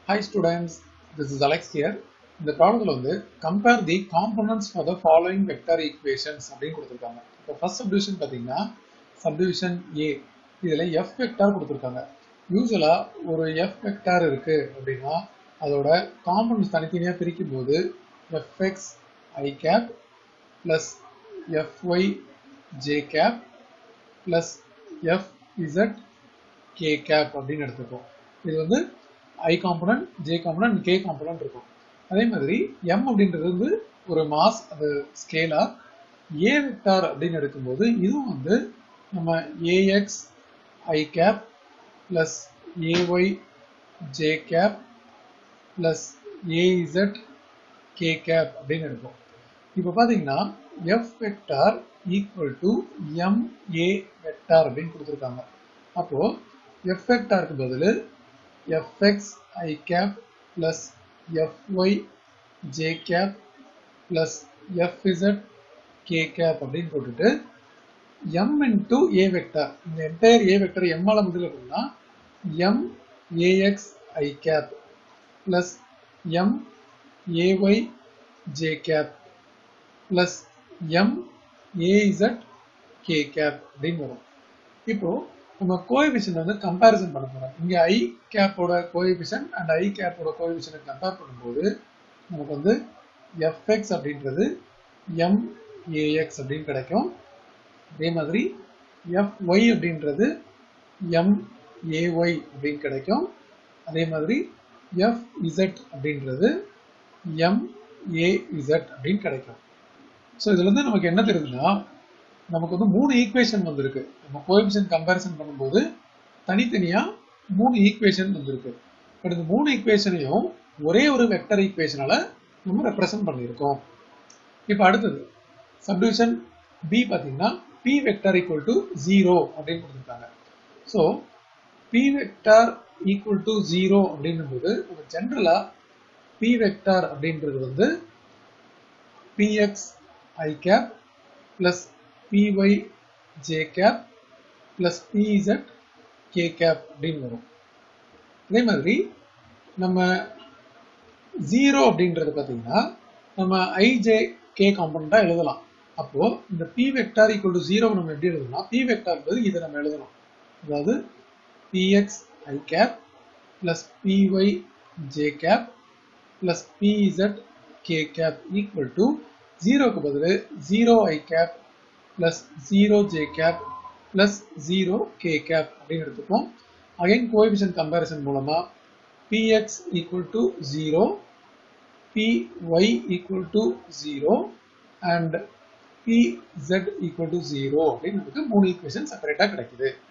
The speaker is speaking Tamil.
Hi students, this is Alex here. இந்த ப்ராப்ளத்தில் வந்து compare the components for the following vector equations அப்படின்னு கொடுத்துருக்காங்க இப்போ ஃபர்ஸ்ட் சப்டிவிஷன் பார்த்தீங்கன்னா சப்டிவிஷன் ஏ இதில் எஃப் வெக்டார் கொடுத்துருக்காங்க யூஸ்வலாக ஒரு எஃப் வெக்டார் இருக்கு அப்படின்னா அதோட காம்பனன்ட்ஸ் தனித்தனியாக பிரிக்கும் போது F X I cap plus F Y J cap plus F Z K cap அப்படின்னு எடுத்துப்போம் இது வந்து I component J component K component இருக்கும் அதே மாதிரி எம் அப்படின்றது வந்து ஒரு மாஸ் அது ஸ்கேலா ஏ வெக்டார் அப்படின்னு எடுக்கும்போது இதுவும் வந்து நம்ம A X I cap plus A Y J cap plus A Z K cap அப்படின்னு எடுப்போம் இப்போ பார்த்தீங்கன்னா F vector equal to M A vector அப்படின்னு கொடுத்துருக்காங்க அப்போ எஃப் வெக்டாருக்கு பதில் F X I cap plus fy j cap plus fz k cap அப்படின்னு போட்டுட்டு m into a vector இந்த என்டையர் a vector m ஆல முதல்ல அப்படின்னா m ax i cap plus m ay j cap plus m az k cap அப்படின்னு வரும் இப்போ நம்ம கோஎபிஷன் வந்து கம்பேரிசன் பண்ண போறோம் இங்க ஐ கேப்போட கோஎபிஷன் அண்ட் ஐ கேப்போட கோஎபிஷனை கம்பேர் பண்ணும்போது நமக்கு வந்து எஃப்எக்ஸ் அப்படின்றது எம் ஏஎக்ஸ் அப்படின்னு கிடைக்கும் அதே மாதிரி எஃப் ஒய் அப்படின்றது எம் ஏஒய் அப்படின்னு கிடைக்கும் அதே மாதிரி எஃப் இசட் அப்படின்றது எம் ஏஇசட் அப்படின்னு கிடைக்கும் ஸோ இதுல இருந்து நமக்கு என்ன தெரியுதுன்னா நமக்கு வந்து மூணு ஈக்குவேஷன் வந்திருக்கு நம்ம கோஎபிஷன் கம்பேரிசன் பண்ணும்போது தனித்தனியா மூணு ஈக்குவேஷன் வந்திருக்கு பட் இந்த மூணு ஈக்குவேஷனையும் ஒரே ஒரு வெக்டர் ஈக்குவேஷனால நம்ம ரெப்ரசன்ட் பண்ணியிருக்கோம் இப்போ அடுத்தது சப்டிவிஷன் பி பார்த்தீங்கன்னா P vector equal to zero அப்படின்னு கொடுத்துருக்காங்க so P vector equal to zero அப்படின்னும் போது நம்ம ஜென்ரலா பி வெக்டார் அப்படின்றது வந்து P X I cap plus py j cap plus pz k cap அப்படின்னு வரும் அதே மாதிரி நம்ம ஜீரோ அப்படின்றது பார்த்தீங்கன்னா நம்ம ij k காம்பனண்டா எழுதலாம் அப்போ இந்த p vector equal to zero நம்ம எப்படி எழுதலாம் p வெக்டார் என்பது இதை நம்ம எழுதலாம் அதாவது px i cap plus py j cap plus pz k cap equal to ஜீரோக்கு பதில் zero i cap plus 0 j cap plus 0 k cap அப்படின்னு எடுத்துப்போம் அகைன் கோஎபிஷன் கம்பேரிசன் மூலமா px equal to 0 py equal to 0 and pz equal to 0 அப்படின்னு நமக்கு மூணு ஈக்குவேஷன் செப்பரேட்டா கிடைக்குது